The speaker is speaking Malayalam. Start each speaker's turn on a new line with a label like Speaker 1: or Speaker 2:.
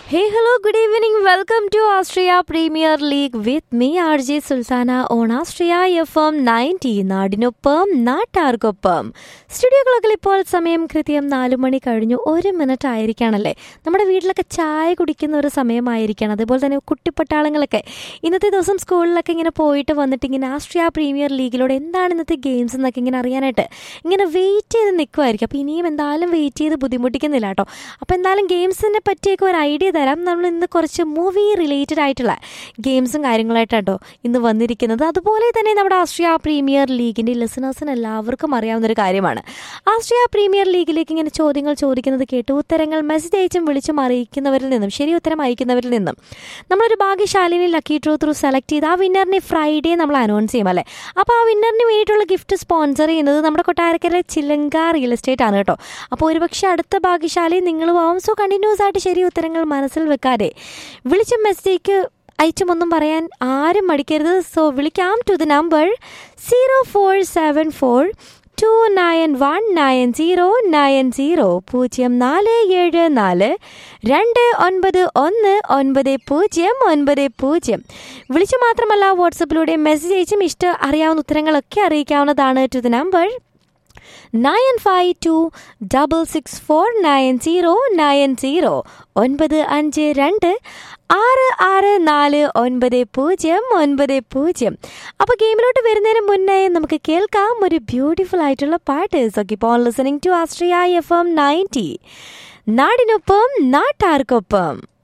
Speaker 1: Hey, hello, good evening. Welcome to Austria Premier League with me, RJ Sultana on Austria FM 90 നാടിനൊപ്പം നാട്ടാർക്കൊപ്പം സ്റ്റുഡിയോകളൊക്കെ ഇപ്പോൾ സമയം കൃത്യം നാലു മണി കഴിഞ്ഞു ഒരു മിനിറ്റ് ആയിരിക്കണല്ലേ നമ്മുടെ വീട്ടിലൊക്കെ ചായ കുടിക്കുന്ന ഒരു സമയമായിരിക്കണം അതുപോലെ തന്നെ കുട്ടിപ്പട്ടാളങ്ങളൊക്കെ ഇന്നത്തെ ദിവസം സ്കൂളിലൊക്കെ ഇങ്ങനെ പോയിട്ട് വന്നിട്ട് ഇങ്ങനെ ആസ്ട്രിയ പ്രീമിയർ ലീഗിലൂടെ എന്താണ് ഇന്നത്തെ ഗെയിംസ് എന്നൊക്കെ ഇങ്ങനെ അറിയാനായിട്ട് ഇങ്ങനെ വെയിറ്റ് ചെയ്ത് നിൽക്കുമായിരിക്കും അപ്പോൾ ഇനിയും എന്തായാലും വെയിറ്റ് ചെയ്ത് ബുദ്ധിമുട്ടിക്കുന്നില്ല കേട്ടോ അപ്പോൾ എന്തായാലും ഗെയിംസിനെ പറ്റിയൊക്കെ ഒരു ഐഡിയ തരാം നമ്മൾ ഇന്ന് കുറച്ച് മൂവി റിലേറ്റഡ് ആയിട്ടുള്ള ഗെയിംസും കാര്യങ്ങളായിട്ടാട്ടോ ഇന്ന് വന്നിരിക്കുന്നത് അതുപോലെ തന്നെ നമ്മുടെ ആസ്ട്രിയ പ്രീമിയർ ലീഗിൻ്റെ ലിസണേഴ്സിന് എല്ലാവർക്കും അറിയാവുന്ന ഒരു കാര്യമാണ് ആസ്ട്രിയ പ്രീമിയർ ലീഗിലേക്ക് ഇങ്ങനെ ചോദ്യങ്ങൾ ചോദിക്കുന്നത് കേട്ട് ഉത്തരങ്ങൾ മെസ്സേജ് അയച്ചും വിളിച്ചും അറിയിക്കുന്നവരിൽ നിന്നും ശരി ഉത്തരം അയക്കുന്നവരിൽ നിന്നും നമ്മളൊരു ഭാഗ്യശാലിനെ ലക്കി ഡ്രോ ത്രൂ സെലക്ട് ചെയ്ത് ആ വിന്നറിനെ ഫ്രൈഡേ നമ്മൾ അനൗൺസ് ചെയ്യും അല്ലേ അപ്പോൾ ആ വിന്നറിന് വേണ്ടിയിട്ടുള്ള ഗിഫ്റ്റ് സ്പോൺസർ ചെയ്യുന്നത് നമ്മുടെ കൊട്ടാരക്കര ചിലങ്ക റിയൽ എസ്റ്റേറ്റ് ആണ് കേട്ടോ അപ്പോൾ ഒരുപക്ഷെ അടുത്ത ഭാഗ്യശാലി നിങ്ങളും ആവും സോ കണ്ടിന്യൂസ് ആയിട്ട് ശരി ഉത്തരങ്ങൾ മനസ്സിൽ വെക്കാതെ വിളിച്ച മെസ്സേജ് അയച്ചുമൊന്നും പറയാൻ ആരും മടിക്കരുത് സോ വിളിക്കാം to the number zero four seven four two nine one nine zero nine zero പൂജ്യം നാല് ഏഴ് നാല് രണ്ട് ഒൻപത് ഒന്ന് ഒൻപത് പൂജ്യം ഒൻപത് പൂജ്യം വിളിച്ചു മാത്രമല്ല വാട്സപ്പിലൂടെ മെസ്സേജ് അയച്ചും ഇഷ്ടം അറിയാവുന്ന ഉത്തരങ്ങളൊക്കെ അറിയിക്കാവുന്നതാണ് to the number nine five two double six four nine zero nine zero ഒൻപത് അഞ്ച് രണ്ട് ആറ് ആറ് നാല് ഒൻപത് പൂജ്യം ഒൻപത് പൂജ്യം അപ്പോൾ ഗെയിമിലോട്ട് വരുന്നതിന് മുന്നേ നമുക്ക് കേൾക്കാം ഒരു ബ്യൂട്ടിഫുൾ ആയിട്ടുള്ള പാട്ട് so keep on listening to Astria F M ninety നാടിനൊപ്പം നാട്ടാർക്കൊപ്പം